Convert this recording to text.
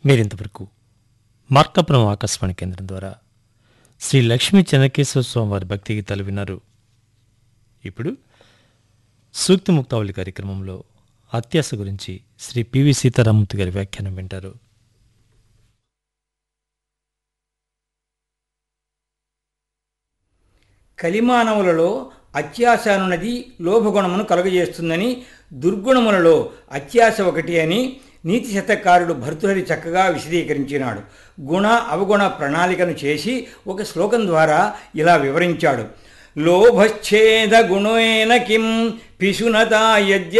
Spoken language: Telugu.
మీరింతవరకు మార్కాపురం ఆకాశవాణి కేంద్రం ద్వారా శ్రీ లక్ష్మీ చెన్నకేశ్వర స్వామి వారి భక్తి గీతాలు విన్నారు ఇప్పుడు సూక్తి ముక్తావళి కార్యక్రమంలో అత్యాస గురించి శ్రీ పివి సీతారామూర్తి గారి వ్యాఖ్యానం వింటారు కలిమానవులలో అత్యాశ అనున్నది లోభగుణమును కలుగజేస్తుందని దుర్గుణములలో అత్యాశ ఒకటి అని నీతి శతకారుడు భర్తృహరి చక్కగా విశదీకరించినాడు గుణ అవగుణ ప్రణాళికను చేసి ఒక శ్లోకం ద్వారా ఇలా వివరించాడు లోభశ్చేద గుణేన కిం పిశునతా యజ్ఞ